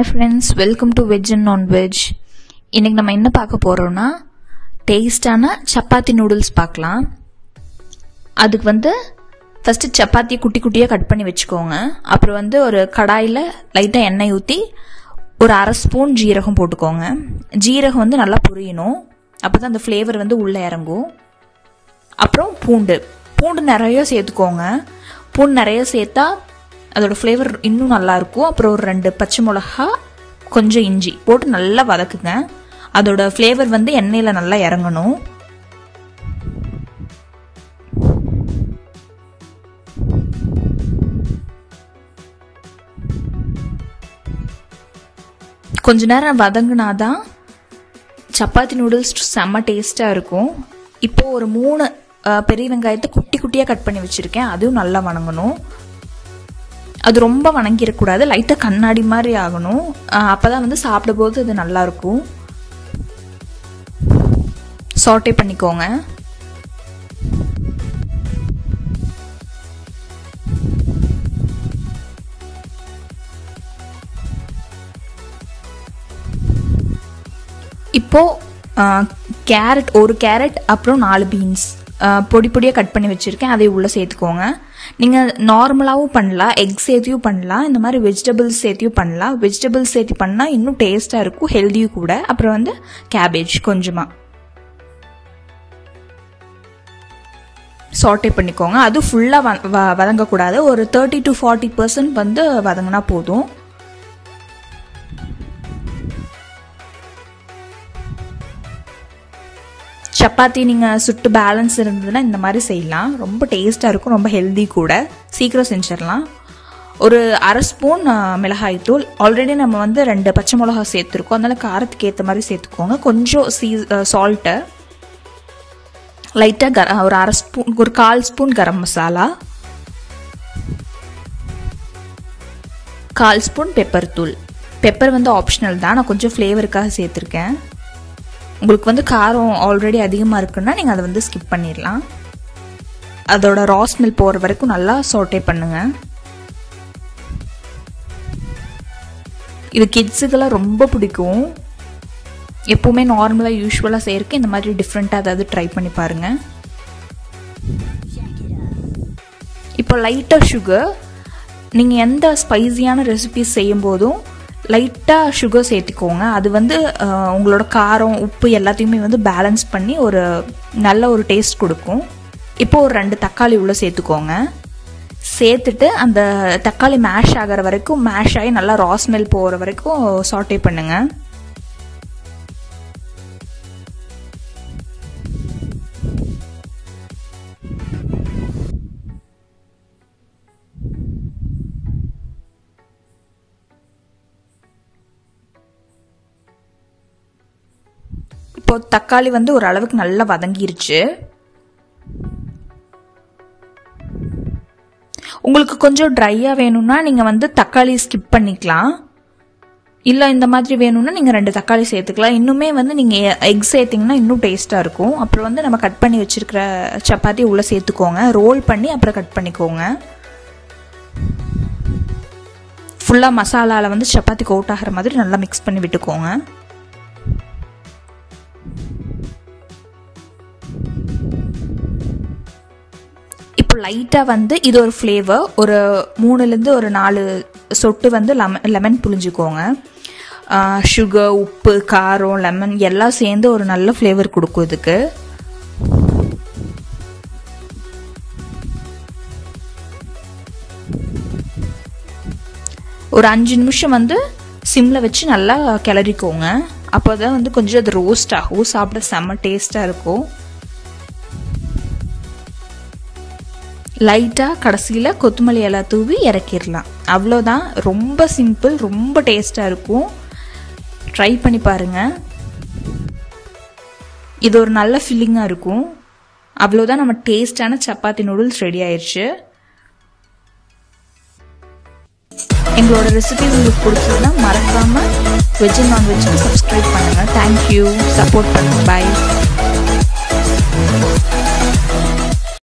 hi friends welcome to veg and nonveg இன்னைக்கு நம்ம என்ன பார்க்க போறோம்னா டேஸ்டான சப்பாத்தி நூடுல்ஸ் பார்க்கலாம் அதுக்கு வந்து ஃபர்ஸ்ட் சப்பாத்தியை குட்டி குட்டியாக கட் பண்ணி வச்சுக்கோங்க அப்புறம் வந்து ஒரு கடாயில் லைட்டாக எண்ணெய் ஊற்றி ஒரு அரை ஸ்பூன் ஜீரகம் போட்டுக்கோங்க ஜீரகம் வந்து நல்லா புரியணும் அப்போ தான் அந்த ஃப்ளேவர் வந்து உள்ளே இறங்கும் அப்புறம் பூண்டு பூண்டு நிறைய சேர்த்துக்கோங்க பூண்டு நிறைய சேர்த்தா அதோட ஃப்ளேவர் இன்னும் நல்லா இருக்கும் அப்புறம் ஒரு ரெண்டு பச்சை மிளகா கொஞ்சம் இஞ்சி போட்டு நல்லா வதக்குங்க அதோட ஃப்ளேவர் வந்து எண்ணெயில் நல்லா இறங்கணும் கொஞ்ச நேரம் வதங்கினாதான் சப்பாத்தி நூடுல்ஸ் செம்ம டேஸ்ட்டாக இருக்கும் இப்போ ஒரு மூணு அஹ், பெரிய வெங்காயத்தை குட்டி குட்டியாக கட் பண்ணி வச்சுருக்கேன் அதுவும் நல்லா வணங்கணும் அது ரொம்ப வணங்கிடக்கூடாது லைட்டாக கண்ணாடி மாதிரி ஆகணும் அப்போ தான் வந்து சாப்பிடும்போது அது நல்லாயிருக்கும் சாட்டே பண்ணிக்கோங்க இப்போ கேரட் ஒரு கேரட் அப்புறம் நாலு பீன்ஸ் பொடி பொடியாக கட் பண்ணி வச்சுருக்கேன் அதை உள்ளே சேர்த்துக்கோங்க நீங்கள் நார்மலாகவும் பண்ணலாம் எக் சேர்த்தியும் பண்ணலாம் இந்த மாதிரி வெஜிடபிள்ஸ் சேர்த்தியும் பண்ணலாம் வெஜிடபிள்ஸ் சேர்த்து பண்ணால் இன்னும் டேஸ்ட்டாக இருக்கும் ஹெல்த்தியும் கூட அப்புறம் வந்து கேபேஜ் கொஞ்சமாக சாட்டே பண்ணிக்கோங்க அது ஃபுல்லாக வ வ- வதங்கக்கூடாது ஒரு தேர்ட்டி டு ஃபார்ட்டி பர்சன்ட் வந்து வதங்கினா போதும் சப்பாத்தி நீங்கள் சுட்டு பேலன்ஸ் இருந்ததுன்னா இந்த மாதிரி செய்யலாம் ரொம்ப டேஸ்ட்டாக இருக்கும் ரொம்ப ஹெல்தி கூட சீக்கிரம் செஞ்சிடலாம் ஒரு அரை ஸ்பூன் மிளகாய்த்தூள் ஆல்ரெடி நம்ம வந்து ரெண்டு பச்சை மிளகா சேர்த்துருக்கோம் அதனால காரத்துக்கு ஏற்ற மாதிரி சேர்த்துக்கோங்க கொஞ்சம் சீ சால்ட்டு லைட்டாக கர ஒரு அரை ஸ்பூன் ஒரு கால் ஸ்பூன் கரம் மசாலா கால் ஸ்பூன் பெப்பர் தூள் பெப்பர் வந்து ஆப்ஷனல் தான் நான் கொஞ்சம் ஃப்ளேவருக்காக சேர்த்துருக்கேன் உங்களுக்கு வந்து காரம் ஆல்ரெடி அதிகமாக இருக்குன்னா நீங்கள் அதை வந்து ஸ்கிப் பண்ணிடலாம் அதோட ரா ஸ்மெல் போகிற வரைக்கும் நல்லா சோட்டே பண்ணுங்க இது கிட்ஸுக்கெல்லாம் ரொம்ப பிடிக்கும் எப்போவுமே நார்மலாக யூஸ்வலாக செய்யறதுக்கு இந்த மாதிரி டிஃப்ரெண்ட்டாக ஏதாவது ட்ரை பண்ணி பாருங்கள் இப்போ லைட்டாக சுகர் நீங்கள் எந்த ஸ்பைசியான ரெசிபிஸ் செய்யும் போதும் லைட்டாக சுகர் சேர்த்துக்கோங்க அது வந்து அஹ், உங்களோட காரம் உப்பு எல்லாத்தையுமே வந்து பேலன்ஸ் பண்ணி ஒரு நல்ல ஒரு டேஸ்ட் கொடுக்கும் இப்போ ஒரு ரெண்டு தக்காளி உள்ளே சேர்த்துக்கோங்க சேர்த்துட்டு அந்த தக்காளி மேஷ் ஆகிற வரைக்கும் மேஷ் ஆகி நல்லா ரா ஸ்மெல் போகிற வரைக்கும் சாட்டே பண்ணுங்க இப்போ தக்காளி வந்து ஒரு அளவுக்கு நல்லா வதங்கிருச்சு உங்களுக்கு கொஞ்சம் ட்ரையாக வேணும்னா நீங்கள் வந்து தக்காளி ஸ்கிப் பண்ணிக்கலாம் இல்லை இந்த மாதிரி வேணும்னா நீங்கள் ரெண்டு தக்காளி சேர்த்துக்கலாம் இன்னுமே வந்து நீங்கள் எக் சேர்த்திங்கன்னா இன்னும் டேஸ்ட்டாக இருக்கும் அப்புறம் வந்து நம்ம கட் பண்ணி வச்சுருக்கிற சப்பாத்தி உள்ளே சேர்த்துக்கோங்க ரோல் பண்ணி அப்புறம் கட் பண்ணிக்கோங்க ஃபுல்லாக மசாலாவில் வந்து சப்பாத்தி கோட் ஆகிற மாதிரி நல்லா மிக்ஸ் பண்ணி விட்டுக்கோங்க இப்போ லைட்டாக வந்து இது ஒரு ஃப்ளேவர் ஒரு மூணுலேருந்து ஒரு நாலு சொட்டு வந்து லெமன் லெமன் புழிஞ்சுக்கோங்க சுகர் உப்பு காரம் லெமன் எல்லாம் சேர்ந்து ஒரு நல்ல ஃப்ளேவர் கொடுக்கும் இதுக்கு ஒரு அஞ்சு நிமிஷம் வந்து சிம்மில் வச்சு நல்லா கிளறிக்கோங்க அப்போ தான் வந்து கொஞ்சம் அது ரோஸ்ட் ஆகும் சாப்பிட செம்ம டேஸ்ட்டாக இருக்கும் லைட்டாக கடைசியில் கொத்தமல்லி இலை தூவி இறக்கிடலாம் அவ்வளோதான் ரொம்ப சிம்பிள் ரொம்ப டேஸ்ட்டாக இருக்கும் ட்ரை பண்ணி பாருங்கள் இது ஒரு நல்ல ஃபில்லிங்காக இருக்கும் அவ்வளோதான் நம்ம டேஸ்டான சப்பாத்தி நூடுல்ஸ் ரெடி ஆயிடுச்சு எங்களோட ரெசிபி உங்களுக்கு பிடிச்சதுன்னா மறக்காமல் வெஜ் அண்ட் நான்வெஜ்க்கு சப்ஸ்கிரைப் பண்ணுங்கள் தேங்க்யூ சப்போர்ட் பண்ணுங்கள் பாய்